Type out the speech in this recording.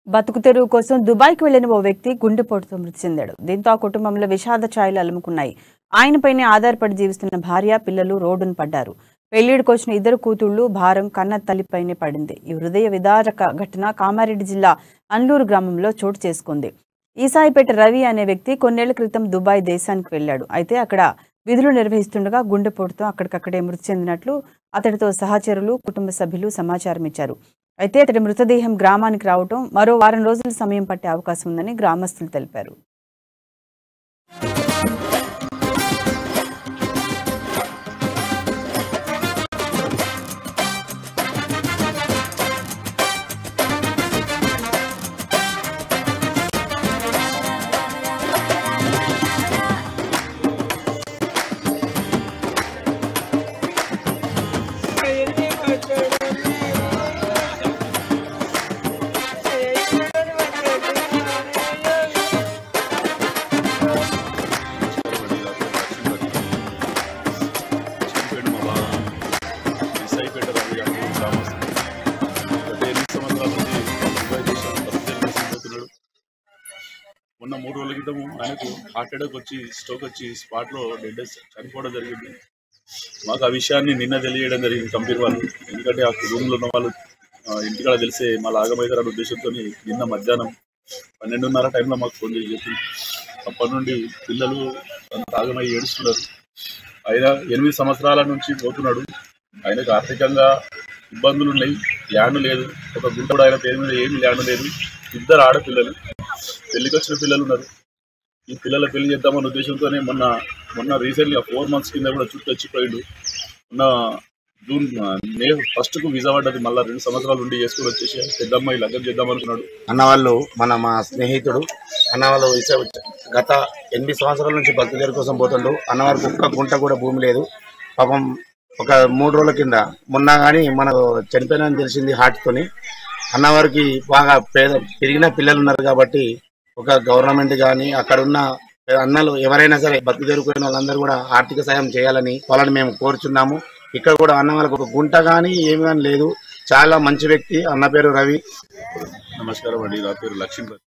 బతుకు తెరువు కోసం దుబాయ్కి వెళ్లిన ఓ వ్యక్తి గుండెపోటుతో మృతి చెందాడు దీంతో ఆ కుటుంబంలో విషాద ఛాయలు అలుముకున్నాయి ఆయనపైనే ఆధారపడి జీవిస్తున్న భార్య పిల్లలు రోడ్డును పడ్డారు పెళ్లిడికి వచ్చిన ఇద్దరు కూతుళ్లు భారం కన్న తల్లిపైనే పడింది ఈ హృదయ విదారక ఘటన కామారెడ్డి జిల్లా అన్లూరు గ్రామంలో చోటు చేసుకుంది ఈసాయిపేట రవి అనే వ్యక్తి కొన్నేళ్ల క్రితం దుబాయ్ దేశానికి వెళ్ళాడు అయితే అక్కడ విధులు నిర్వహిస్తుండగా గుండెపోటుతో అక్కడికక్కడే మృతి చెందినట్లు అతడితో సహచరులు కుటుంబ సభ్యులు సమాచారం ఇచ్చారు అయితే అతడి మృతదేహం గ్రామానికి రావటం మరో వారం రోజుల సమయం పట్టే అవకాశం ఉందని గ్రామస్తులు తెలిపారు చనిపోయాడు మా బావ విశాఖపేట రవి గారు గ్రామస్తుడు. గత ఎనిమిది సంవత్సరాల నుంచి దుబాయ్ దేశం పరిచయం చేసుకుపోతున్నాడు మొన్న మూడు రోజుల క్రితం ఆయనకు హార్ట్ అటాక్ వచ్చి స్ట్రోక్ వచ్చి స్పాట్లో డెడ్ చనిపోవడం జరిగింది మాకు ఆ విషయాన్ని నిన్న తెలియడం జరిగింది కంపెనీ వాళ్ళు ఎందుకంటే ఆ రూమ్లో ఉన్న వాళ్ళు ఆ, ఇంటికాడ తెలిసే మా లాగమవుతారనే ఉద్దేశంతో నిన్న మధ్యాహ్నం పన్నెండున్నర టైంలో మాకు ఫోన్ చేసి చెప్పి అప్పటి నుండి పిల్లలు అంత ఆగమై ఏడుస్తున్నారు ఆయన ఎనిమిది సంవత్సరాల నుంచి పోతున్నాడు ఆయనకు ఆర్థికంగా ఇబ్బందులు ఉన్నాయి ల్యాండ్ లేదు ఒక గుంట కూడా ఆయన పేరు మీద ఏమీ ల్యాండ్ లేదు ఇద్దరు ఆడపిల్లలు పెళ్లికి వచ్చిన పిల్లలు ఉన్నారు ఈ పిల్లల పెళ్లి చేద్దామన్న ఉద్దేశంతోనే మొన్న మొన్న రీసెంట్గా ఫోర్ మంత్స్ కింద కూడా చుట్టూ వచ్చిపోయిండు మొన్న జూన్ ఆ, మే ఫస్ట్కు వీసా పడ్డది మళ్ళీ రెండు సంవత్సరాలు ఉండి చేసుకుని వచ్చేసి పెద్దమ్మాయి లగ్గం చేద్దాం అనుకున్నాడు అన్న వాళ్ళు మన మా స్నేహితుడు అన్న వాళ్ళు ఇస- గత ఎనిమిది సంవత్సరాల నుంచి భక్తి దగ్గర కోసం పోతుండు అన్నవారికి ఒక్క గుంట కూడా భూమి లేదు పాపం ఒక మూడు రోజుల కింద మొన్న కానీ మనకు చనిపోయినని తెలిసింది హార్ట్ తోని అన్నవారికి బాగా పేద పెరిగిన పిల్లలు ఉన్నారు కాబట్టి ఒక గవర్నమెంట్ కానీ అక్కడ ఉన్న అన్నలు ఎవరైనా సరే భక్తి జరిగిపోయిన వాళ్ళందరూ కూడా ఆర్థిక సాయం చేయాలని వాళ్ళని మేము కోరుచున్నాము ఇక్కడ కూడా అన్న వాళ్ళకి ఒక గుంట కానీ ఏమి కానీ లేదు చాలా మంచి వ్యక్తి అన్న పేరు రవి నమస్కారం అండి నా పేరు లక్ష్మీపతి